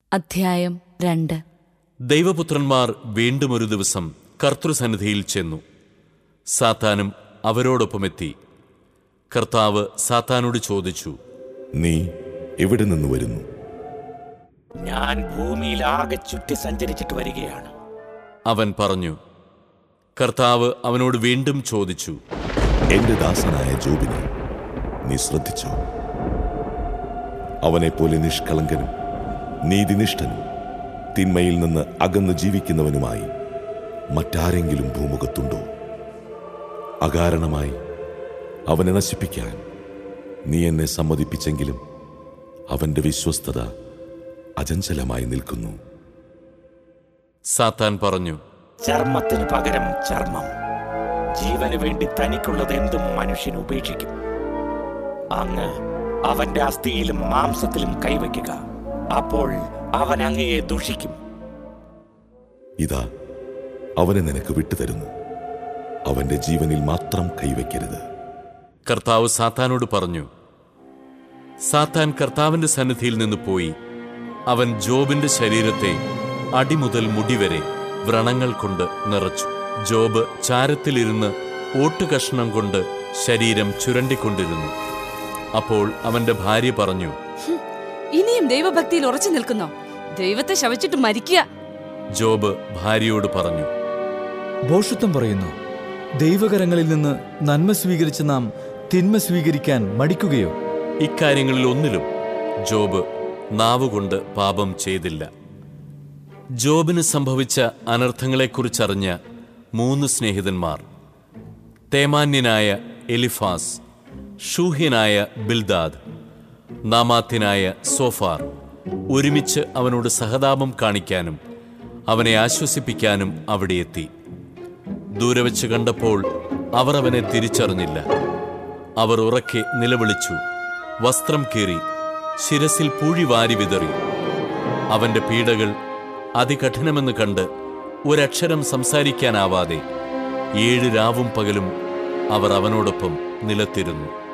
അധ്യായം രണ്ട് ദൈവപുത്രന്മാർ വീണ്ടും ഒരു ദിവസം കർത്തൃസന്നിധിയിൽ ചെന്നു സാത്താനും അവരോടൊപ്പമെത്തി കർത്താവ് സാത്താനോട് ചോദിച്ചു നീ എവിടെ നിന്ന് വരുന്നു ഞാൻ ഭൂമിയിൽ ആകെ ചുറ്റി സഞ്ചരിച്ചിട്ട് വരികയാണ് അവൻ പറഞ്ഞു കർത്താവ് അവനോട് വീണ്ടും ചോദിച്ചു എന്റെ ദാസനായ ജോബിനെ നീ ശ്രദ്ധിച്ചോ അവനെപ്പോലെ നിഷ്കളങ്കനും നീതിനിഷ്ഠനും തിന്മയിൽ നിന്ന് അകന്ന് ജീവിക്കുന്നവനുമായി മറ്റാരെങ്കിലും ഭൂമുഖത്തുണ്ടോ അകാരണമായി അവനെ നശിപ്പിക്കാൻ നീ എന്നെ സമ്മതിപ്പിച്ചെങ്കിലും അവന്റെ വിശ്വസ്തത അചഞ്ചലമായി നിൽക്കുന്നു സാത്താൻ പറഞ്ഞു ചർമ്മത്തിന് പകരം ചർമ്മം ജീവന് വേണ്ടി തനിക്കുള്ളത് എന്തും മനുഷ്യൻ ഉപേക്ഷിക്കും അങ്ങ് അവന്റെ അസ്ഥിയിലും മാംസത്തിലും കൈവയ്ക്കുക അപ്പോൾ അവൻ അങ്ങയെ ദുഷിക്കും ഇതാ അവനെ നിനക്ക് വിട്ടുതരുന്നു അവന്റെ ജീവനിൽ മാത്രം കൈവയ്ക്കരുത് കർത്താവ് സാത്താനോട് പറഞ്ഞു സാത്താൻ കർത്താവിന്റെ സന്നിധിയിൽ നിന്ന് പോയി അവൻ ജോബിന്റെ ശരീരത്തെ അടിമുതൽ മുടിവരെ വ്രണങ്ങൾ കൊണ്ട് നിറച്ചു ജോബ് ചാരത്തിലിരുന്ന് ഓട്ടുകഷ്ണം കൊണ്ട് ശരീരം ചുരണ്ടിക്കൊണ്ടിരുന്നു അപ്പോൾ അവന്റെ ഭാര്യ പറഞ്ഞു ഇനിയും ദൈവഭക്തിയിൽ ഉറച്ചു നിൽക്കുന്നോ ദൈവത്തെ ശവിച്ചിട്ട് മരിക്കുക ജോബ് ഭാര്യയോട് പറഞ്ഞു ഭോഷത്വം പറയുന്നു ദൈവകരങ്ങളിൽ നിന്ന് നന്മ സ്വീകരിച്ച നാം തിന്മ സ്വീകരിക്കാൻ മടിക്കുകയോ ഇക്കാര്യങ്ങളിൽ ഒന്നിലും ജോബ് നാവുകൊണ്ട് പാപം ചെയ്തില്ല ജോബിന് സംഭവിച്ച അനർത്ഥങ്ങളെക്കുറിച്ചറിഞ്ഞ മൂന്ന് സ്നേഹിതന്മാർ തേമാന്യനായ എലിഫാസ് ഷൂഹ്യനായ ബിൽദാദ് നാമാത്യനായ സോഫാർ ഒരുമിച്ച് അവനോട് സഹതാപം കാണിക്കാനും അവനെ ആശ്വസിപ്പിക്കാനും അവിടെ എത്തി ദൂരെ വെച്ച് കണ്ടപ്പോൾ അവർ അവനെ തിരിച്ചറിഞ്ഞില്ല അവർ ഉറക്കെ നിലവിളിച്ചു വസ്ത്രം കീറി ശിരസിൽ പൂഴി വാരി വിതറി അവന്റെ പീഡകൾ അതികഠിനമെന്ന് കണ്ട് ഒരക്ഷരം സംസാരിക്കാനാവാതെ ഏഴ് രാവും പകലും അവർ അവനോടൊപ്പം നിലത്തിരുന്നു